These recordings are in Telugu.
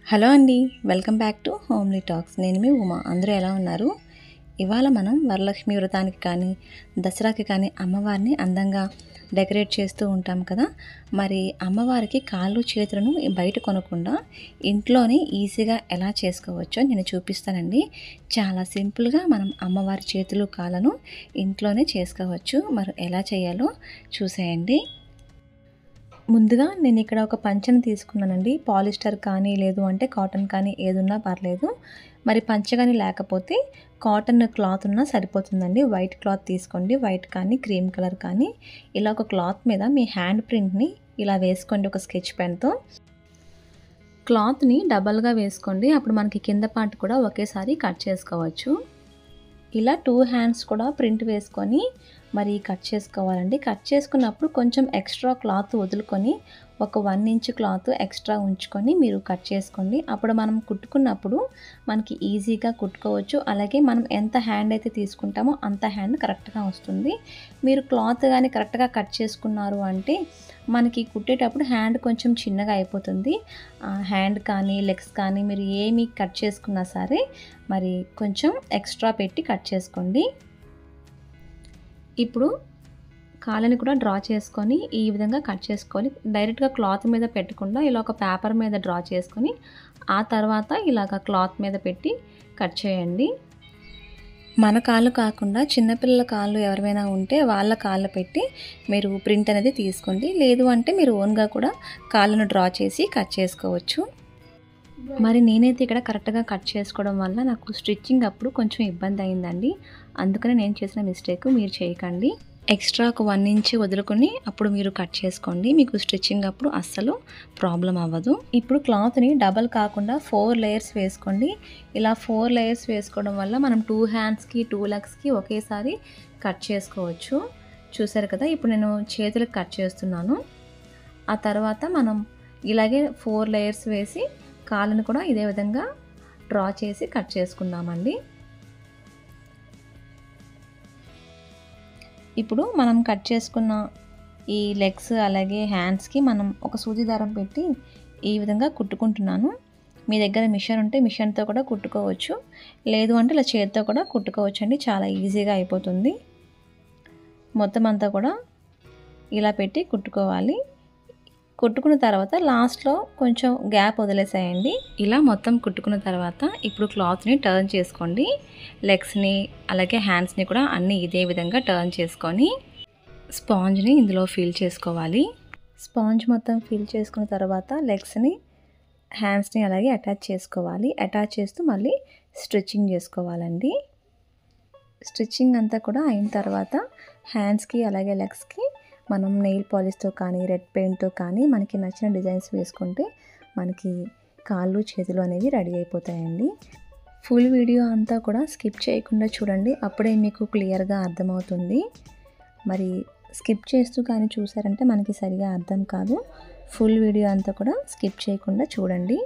హలో అండి welcome back to homely talks నేను మీ ఉమా అందరూ ఎలా ఉన్నారు ఇవాళ మనం వరలక్ష్మి వ్రతానికి కానీ దసరాకి కానీ అమ్మవారిని అందంగా డెకరేట్ చేస్తూ ఉంటాం కదా మరి అమ్మవారికి కాళ్ళు చేతులను బయట కొనకుండా ఇంట్లోనే ఈజీగా ఎలా చేసుకోవచ్చో నేను చూపిస్తానండి చాలా సింపుల్గా మనం అమ్మవారి చేతులు కాళ్ళను ఇంట్లోనే చేసుకోవచ్చు మరి ఎలా చేయాలో చూసేయండి ముందుగా నేను ఇక్కడ ఒక పంచను తీసుకున్నానండి పాలిస్టర్ కానీ లేదు అంటే కాటన్ కానీ ఏదున్నా పర్లేదు మరి పంచ కానీ లేకపోతే కాటన్ క్లాత్ ఉన్నా సరిపోతుందండి వైట్ క్లాత్ తీసుకోండి వైట్ కానీ క్రీమ్ కలర్ కానీ ఇలా ఒక క్లాత్ మీద మీ హ్యాండ్ ప్రింట్ని ఇలా వేసుకోండి ఒక స్కెచ్ పెన్తో క్లాత్ని డబల్గా వేసుకోండి అప్పుడు మనకి కింద పార్ట్ కూడా ఒకేసారి కట్ చేసుకోవచ్చు ఇలా టూ హ్యాండ్స్ కూడా ప్రింట్ వేసుకొని మరి కట్ చేసుకోవాలండి కట్ చేసుకున్నప్పుడు కొంచెం ఎక్స్ట్రా క్లాత్ వదులుకొని ఒక వన్ ఇంచ్ క్లాత్ ఎక్స్ట్రా ఉంచుకొని మీరు కట్ చేసుకోండి అప్పుడు మనం కుట్టుకున్నప్పుడు మనకి ఈజీగా కుట్టుకోవచ్చు అలాగే మనం ఎంత హ్యాండ్ అయితే తీసుకుంటామో అంత హ్యాండ్ కరెక్ట్గా వస్తుంది మీరు క్లాత్ కానీ కరెక్ట్గా కట్ చేసుకున్నారు అంటే మనకి కుట్టేటప్పుడు హ్యాండ్ కొంచెం చిన్నగా అయిపోతుంది హ్యాండ్ కానీ లెగ్స్ కానీ మీరు ఏమి కట్ చేసుకున్నా సరే మరి కొంచెం ఎక్స్ట్రా పెట్టి కట్ చేసుకోండి ఇప్పుడు కాళ్ళని కూడా డ్రా చేసుకొని ఈ విధంగా కట్ చేసుకోవాలి డైరెక్ట్గా క్లాత్ మీద పెట్టకుండా ఇలా ఒక పేపర్ మీద డ్రా చేసుకొని ఆ తర్వాత ఇలాగ క్లాత్ మీద పెట్టి కట్ చేయండి మన కాళ్ళు కాకుండా చిన్నపిల్లల కాళ్ళు ఎవరైనా ఉంటే వాళ్ళ కాళ్ళు పెట్టి మీరు ప్రింట్ అనేది తీసుకోండి లేదు అంటే మీరు ఓన్గా కూడా కాళ్ళను డ్రా చేసి కట్ చేసుకోవచ్చు మరి నేనైతే ఇక్కడ కరెక్ట్గా కట్ చేసుకోవడం వల్ల నాకు స్టిచ్చింగ్ అప్పుడు కొంచెం ఇబ్బంది అయిందండి అందుకని నేను చేసిన మిస్టేక్ మీరు చేయకండి ఎక్స్ట్రా ఒక వన్ ఇంచ్ వదులుకొని అప్పుడు మీరు కట్ చేసుకోండి మీకు స్టిచ్చింగ్ అప్పుడు అస్సలు ప్రాబ్లం అవ్వదు ఇప్పుడు క్లాత్ని డబల్ కాకుండా ఫోర్ లేయర్స్ వేసుకోండి ఇలా ఫోర్ లేయర్స్ వేసుకోవడం వల్ల మనం టూ హ్యాండ్స్కి టూ లెగ్స్కి ఒకేసారి కట్ చేసుకోవచ్చు చూసారు కదా ఇప్పుడు నేను చేతులకు కట్ చేస్తున్నాను ఆ తర్వాత మనం ఇలాగే ఫోర్ లేయర్స్ వేసి కాళ్ళను కూడా ఇదే విధంగా డ్రా చేసి కట్ చేసుకుందామండి ఇప్పుడు మనం కట్ చేసుకున్న ఈ లెగ్స్ అలాగే హ్యాండ్స్కి మనం ఒక సూది దారం పెట్టి ఈ విధంగా కుట్టుకుంటున్నాను మీ దగ్గర మిషన్ ఉంటే మిషన్తో కూడా కుట్టుకోవచ్చు లేదు అంటే ఇలా చేతితో కూడా కుట్టుకోవచ్చు అండి చాలా ఈజీగా అయిపోతుంది మొత్తం అంతా కూడా ఇలా పెట్టి కుట్టుకోవాలి కుట్టుకున్న తర్వాత లాస్ట్లో కొంచెం గ్యాప్ వదిలేసేయండి ఇలా మొత్తం కుట్టుకున్న తర్వాత ఇప్పుడు క్లాత్ని టర్న్ చేసుకోండి లెగ్స్ని అలాగే హ్యాండ్స్ని కూడా అన్నీ ఇదే విధంగా టర్న్ చేసుకొని స్పాంజ్ని ఇందులో ఫిల్ చేసుకోవాలి స్పాంజ్ మొత్తం ఫిల్ చేసుకున్న తర్వాత లెగ్స్ని హ్యాండ్స్ని అలాగే అటాచ్ చేసుకోవాలి అటాచ్ చేస్తూ మళ్ళీ స్టిచ్చింగ్ చేసుకోవాలండి స్టిచ్చింగ్ అంతా కూడా అయిన తర్వాత హ్యాండ్స్కి అలాగే లెగ్స్కి మనం నెయిల్ పాలిష్తో కానీ రెడ్ పెయింట్తో కానీ మనకి నచ్చిన డిజైన్స్ వేసుకుంటే మనకి కాళ్ళు చేతులు అనేవి రెడీ అయిపోతాయండి ఫుల్ వీడియో అంతా కూడా స్కిప్ చేయకుండా చూడండి అప్పుడే మీకు క్లియర్గా అర్థమవుతుంది మరి స్కిప్ చేస్తూ కానీ చూసారంటే మనకి సరిగా అర్థం కాదు ఫుల్ వీడియో అంతా కూడా స్కిప్ చేయకుండా చూడండి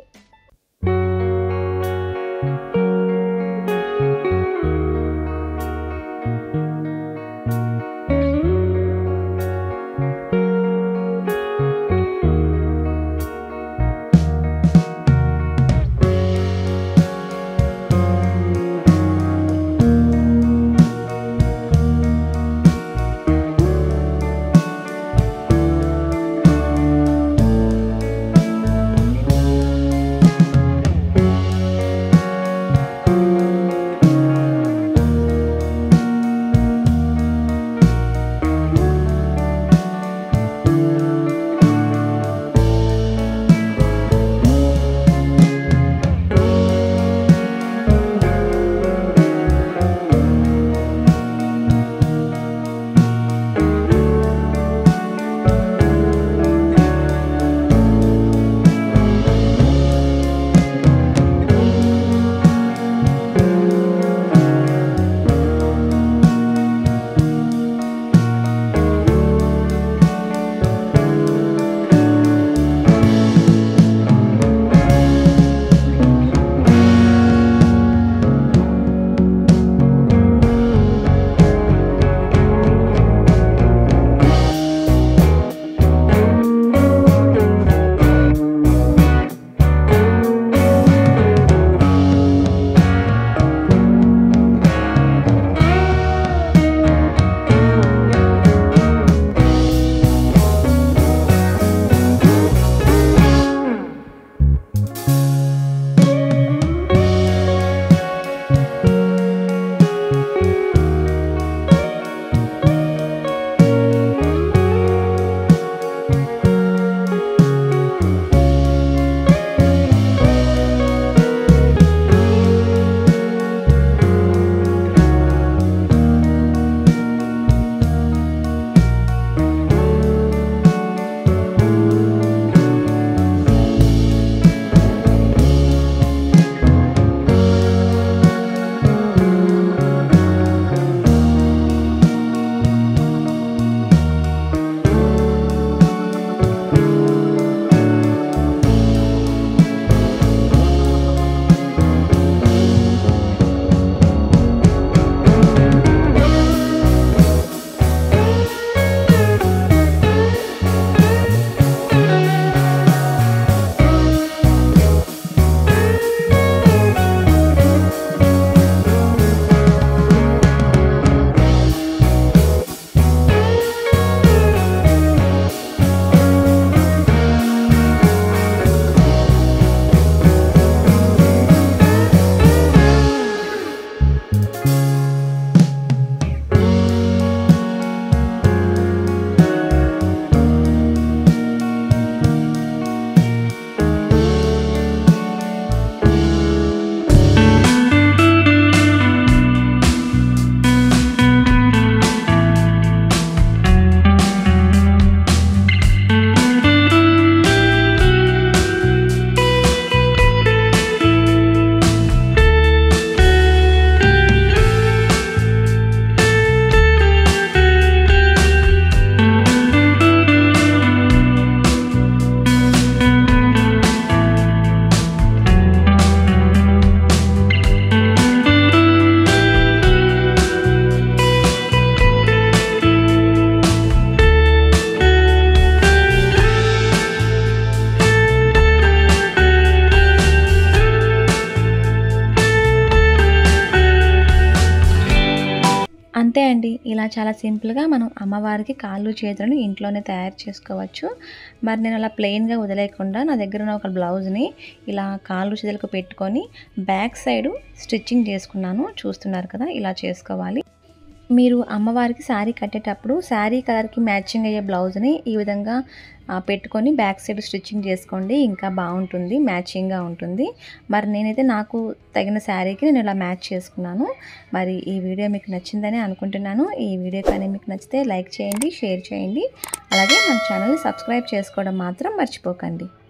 అంతే అండి ఇలా చాలా సింపుల్గా మనం అమ్మవారికి కాళ్ళు చేతులను ఇంట్లోనే తయారు చేసుకోవచ్చు మరి నేను అలా ప్లెయిన్గా వదిలేయకుండా నా దగ్గర ఉన్న ఒక బ్లౌజ్ని ఇలా కాళ్ళు చేతులకు పెట్టుకొని బ్యాక్ సైడ్ స్టిచ్చింగ్ చేసుకున్నాను చూస్తున్నారు కదా ఇలా చేసుకోవాలి మీరు అమ్మవారికి శారీ కట్టేటప్పుడు శారీ కలర్కి మ్యాచింగ్ అయ్యే బ్లౌజ్ని ఈ విధంగా ఆ, పెట్టుకొని బ్యాక్ సైడ్ స్టిచ్చింగ్ చేసుకోండి ఇంకా బాగుంటుంది మ్యాచింగ్గా ఉంటుంది మరి నేనైతే నాకు తగిన శారీకి నేను ఇలా మ్యాచ్ చేసుకున్నాను మరి ఈ వీడియో మీకు నచ్చిందని అనుకుంటున్నాను ఈ వీడియో కానీ మీకు నచ్చితే లైక్ చేయండి షేర్ చేయండి అలాగే మన ఛానల్ని సబ్స్క్రైబ్ చేసుకోవడం మాత్రం మర్చిపోకండి